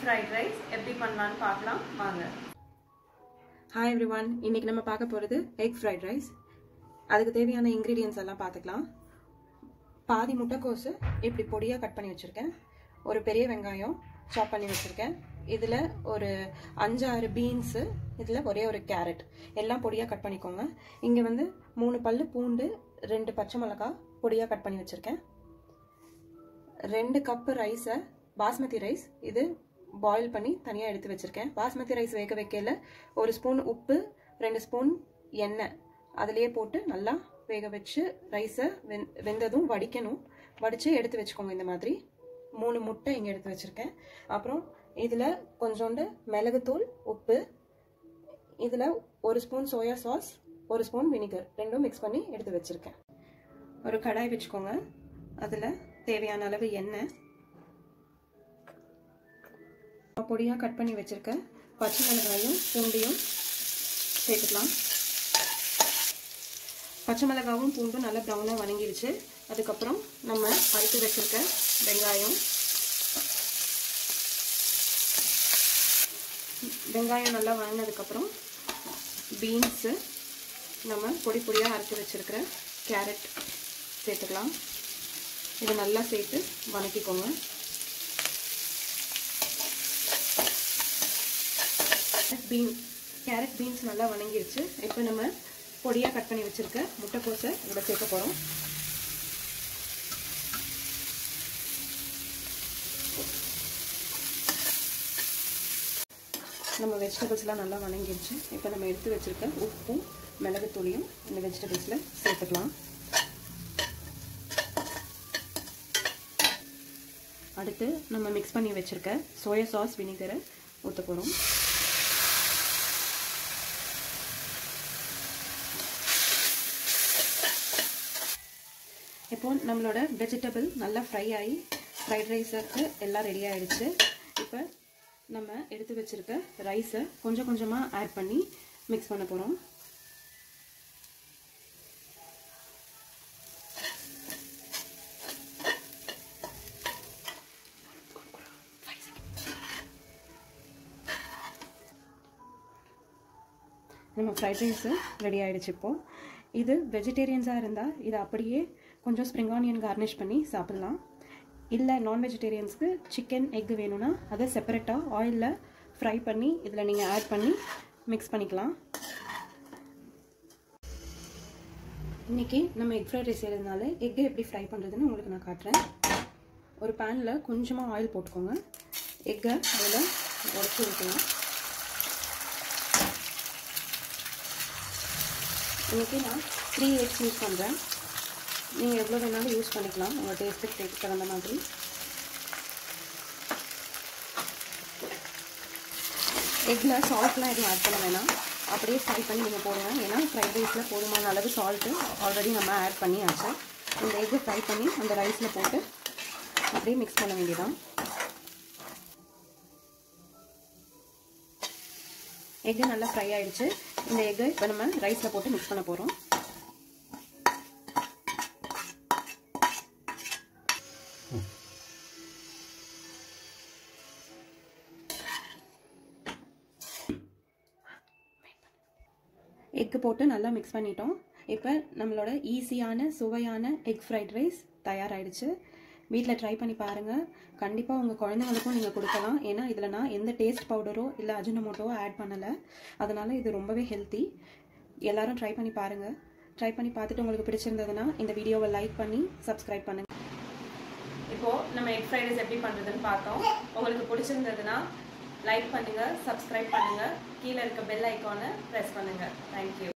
fried rice எப்படி பண்ணலான்னு பார்க்கலாம் வாங்க ஹாய் எவ்ரி ஒன் இன்னைக்கு நம்ம பார்க்க போகிறது எக் ஃப்ரைட் ரைஸ் அதுக்கு தேவையான இன்க்ரீடியன்ஸ் எல்லாம் பார்த்துக்கலாம் பாதி முட்டைக்கோசு இப்படி பொடியாக கட் பண்ணி வச்சுருக்கேன் ஒரு பெரிய வெங்காயம் சாப் பண்ணி வச்சுருக்கேன் இதில் ஒரு அஞ்சாறு பீன்ஸு இதில் ஒரே ஒரு கேரட் எல்லாம் பொடியாக கட் பண்ணிக்கோங்க இங்கே வந்து மூணு பல்லு பூண்டு ரெண்டு பச்சை மிளகாய் பொடியாக கட் பண்ணி வச்சுருக்கேன் ரெண்டு கப்பு ரைஸை பாஸ்மதி ரைஸ் இது பாயில் பண்ணி தனியாக எடுத்து வச்சுருக்கேன் பாஸ்மதி ரைஸ் வேக வைக்கல ஒரு ஸ்பூன் உப்பு ரெண்டு ஸ்பூன் எண்ணெய் அதிலேயே போட்டு நல்லா வேக வச்சு ரைஸை வெந் வெந்ததும் வடிக்கணும் வடித்து எடுத்து வச்சுக்கோங்க இந்த மாதிரி மூணு முட்டை இங்கே எடுத்து வச்சுருக்கேன் அப்புறம் இதில் கொஞ்சோண்டு மிளகுத்தூள் உப்பு இதில் ஒரு ஸ்பூன் சோயா சாஸ் ஒரு ஸ்பூன் வினிகர் ரெண்டும் மிக்ஸ் பண்ணி எடுத்து வச்சுருக்கேன் ஒரு கடாய் வச்சுக்கோங்க அதில் தேவையான அளவு எண்ணெய் பொடியாக கட் பண்ணி வச்சுருக்க பச்சை மிளகாயும் பூண்டையும் சேர்த்துக்கலாம் பச்சை மிளகாவும் பூண்டும் நல்லா ப்ரௌனாக வணங்கிடுச்சு அதுக்கப்புறம் நம்ம அரைத்து வச்சுருக்க வெங்காயம் வெங்காயம் நல்லா வணங்கினதுக்கப்புறம் பீன்ஸு நம்ம பொடி பொடியாக அரைச்சி வச்சுருக்கிற கேரட் சேர்த்துக்கலாம் இதை நல்லா சேர்த்து வணக்கிக்கோங்க பீன் கேரட் பீன்ஸ் நல்லா வணங்கிருச்சு இப்போ நம்ம பொடியாக கட் பண்ணி வச்சுருக்க முட்டைக்கோசை இதோட சேர்க்க போகிறோம் நம்ம வெஜிடபிள்ஸ்லாம் நல்லா வணங்கிருச்சு இப்போ நம்ம எடுத்து வச்சுருக்க உப்பும் மிளகுத்தூளியும் இந்த வெஜிடபிள்ஸில் சேர்த்துக்கலாம் அடுத்து நம்ம மிக்ஸ் பண்ணி வச்சுருக்க சோயா சாஸ் வினிகரை ஊற்ற போகிறோம் இப்போ நம்மளோட வெஜிடபிள் நல்லா ஃப்ரை ஆகி ஃப்ரைட் ரைஸுக்கு எல்லாம் ரெடி ஆகிடுச்சு இப்போ நம்ம எடுத்து வச்சுருக்க ரைஸை கொஞ்சம் கொஞ்சமாக ஆட் பண்ணி மிக்ஸ் பண்ண போகிறோம் நம்ம ஃப்ரைட் ரைஸு ரெடி ஆகிடுச்சு இப்போது இது வெஜிடேரியன்ஸாக இருந்தால் இதை அப்படியே கொஞ்சம் ஸ்ப்ரிங் ஆனியன் கார்னிஷ் பண்ணி சாப்பிட்லாம் இல்லை நான் வெஜிடேரியன்ஸ்க்கு சிக்கன் எக் வேணும்னா அதை செப்பரேட்டாக ஆயிலில் ஃப்ரை பண்ணி இதில் நீங்கள் ஆட் பண்ணி மிக்ஸ் பண்ணிக்கலாம் இன்றைக்கி நம்ம எக் ஃப்ரைட் ரைஸ் செய்கிறதுனால எக்கு எப்படி ஃப்ரை பண்ணுறதுன்னு உங்களுக்கு நான் காட்டுறேன் ஒரு பேனில் கொஞ்சமாக ஆயில் போட்டுக்கோங்க எக்கை அதில் உடச்சி ஊற்றலாம் இன்றைக்கி நான் த்ரீ எக்ஸ் யூஸ் பண்ணுறேன் நீங்கள் எவ்வளோ வேணாலும் யூஸ் பண்ணிக்கலாம் உங்கள் டேஸ்ட்டுக்கு தகுந்த மாதிரி எக்கில் சால்ட்லாம் எதுவும் ஆட் பண்ண வேணாம் அப்படியே ஃப்ரை பண்ணி நீங்கள் போடுங்க ஏன்னா ஃப்ரைட் ரைஸில் போதுமான அளவு சால்ட்டு ஆல்ரெடி நம்ம ஆட் பண்ணியாச்சு இந்த எக்கு ஃப்ரை பண்ணி அந்த ரைஸில் போட்டு அப்படியே மிக்ஸ் பண்ண வேண்டியதான் எக்கு நல்லா ஃப்ரை ஆகிடுச்சு இந்த எக்கை இப்போ நம்ம ரைஸில் போட்டு மிக்ஸ் பண்ண போகிறோம் எக்கு போட்டு நல்லா மிக்ஸ் பண்ணிட்டோம் இப்போ நம்மளோட ஈஸியான சுவையான எக் ஃப்ரைட் ரைஸ் தயாராகிடுச்சு வீட்டில் ட்ரை பண்ணி பாருங்கள் கண்டிப்பாக உங்கள் குழந்தைங்களுக்கும் நீங்கள் கொடுக்கலாம் ஏன்னா இதில் நான் எந்த டேஸ்ட் பவுடரோ இல்லை அஜினமோட்டோ ஆட் பண்ணலை அதனால் இது ரொம்பவே ஹெல்த்தி எல்லாரும் ட்ரை பண்ணி பாருங்கள் ட்ரை பண்ணி பார்த்துட்டு உங்களுக்கு பிடிச்சிருந்ததுன்னா இந்த வீடியோவை லைக் பண்ணி சப்ஸ்கிரைப் பண்ணுங்கள் இப்போது நம்ம எக் ஃப்ரைட் ரைஸ் எப்படி பண்ணுறதுன்னு பார்த்தோம் உங்களுக்கு பிடிச்சிருந்ததுன்னா லைக் பண்ணுங்கள் சப்ஸ்கிரைப் பண்ணுங்கள் கீழே இருக்க பெல் ஐக்கானை ப்ரெஸ் பண்ணுங்கள் தேங்க்யூ